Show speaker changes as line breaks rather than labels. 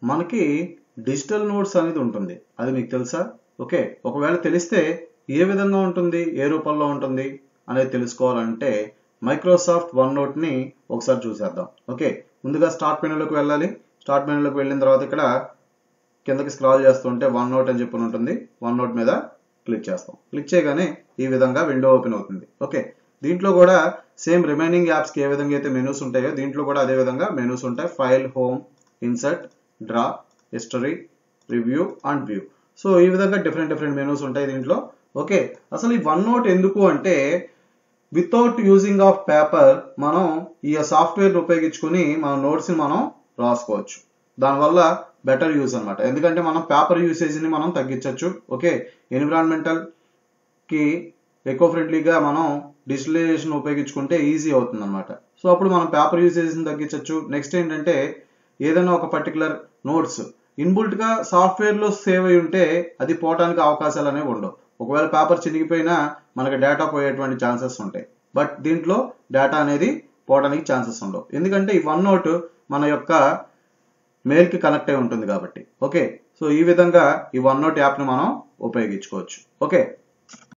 మనకి digital notes అనేది ఉంటుంది అది మీకు తెలుసా ఓకే ఒకవేళ తెలిస్తే ఏ విధంగా ఉంటుంది ఏ రూపంలో ఉంటుంది అనేది తెలుసుకోవాలంటే మైక్రోసాఫ్ట్ వన్ నోట్ని ఒకసారి చూసేద్దాం ఓకే ముందుగా స్టార్ట్ మెనూలోకి వెళ్ళాలి స్టార్ట్ మెనూలోకి వెళ్ళిన తర్వాత ఇక్కడ కిందకి స్క్రాల్ చేస్తుంటే వన్ నోట్ అని చెప్పి ఉంటుంది వన్ నోట్ మీద క్లిక్ చేస్తాం క్లిక్ చేయగానే ఈ విధంగా విండో ఓపెన్ అవుతుంది ఓకే దీంట్లో కూడా సేమ్ రిమైనింగ్ యాప్స్కి ఏ విధంగా అయితే మెనూస్ ఉంటాయో దీంట్లో కూడా అదే విధంగా మెనూస్ ఉంటాయి file home insert draw history review and view so ఈ విధంగా డిఫరెంట్ డిఫరెంట్ మెనూస్ ఉంటాయి దీంట్లో ఓకే అసలు ఈ వన్ నోట్ ఎందుకు అంటే వితౌట్ యూజింగ్ ఆఫ్ పేపర్ మనం ఈ సాఫ్ట్వేర్ ఉపయోగించుకుని మన నోట్స్ని మనం రాసుకోవచ్చు దానివల్ల బెటర్ యూజ్ అనమాట ఎందుకంటే మనం పేపర్ యూసేజ్ని మనం తగ్గించవచ్చు ఓకే ఎన్విరాన్మెంటల్ కి ఎకో ఫ్రెండ్లీగా మనం డిజిటలైజేషన్ ఉపయోగించుకుంటే ఈజీ అవుతుంది అనమాట సో అప్పుడు మనం పేపర్ యూసేజ్ని తగ్గించవచ్చు నెక్స్ట్ ఏంటంటే ఏదైనా ఒక పర్టికులర్ నోట్స్ ఇన్బుల్ట్ గా సాఫ్ట్వేర్ లో సేవ్ అయి ఉంటే అది పోవడానికి అవకాశాలు అనేవి ఉండవు ఒకవేళ పేపర్ చినిగిపోయినా మనకి డేటా పోయేటువంటి ఛాన్సెస్ ఉంటాయి బట్ దీంట్లో డేటా అనేది పోవడానికి ఛాన్సెస్ ఉండవు ఎందుకంటే ఈ వన్ నోట్ మన యొక్క మెయిల్ కి కనెక్ట్ అయి ఉంటుంది కాబట్టి ఓకే సో ఈ విధంగా ఈ వన్ నోట్ యాప్ ని మనం ఉపయోగించుకోవచ్చు ఓకే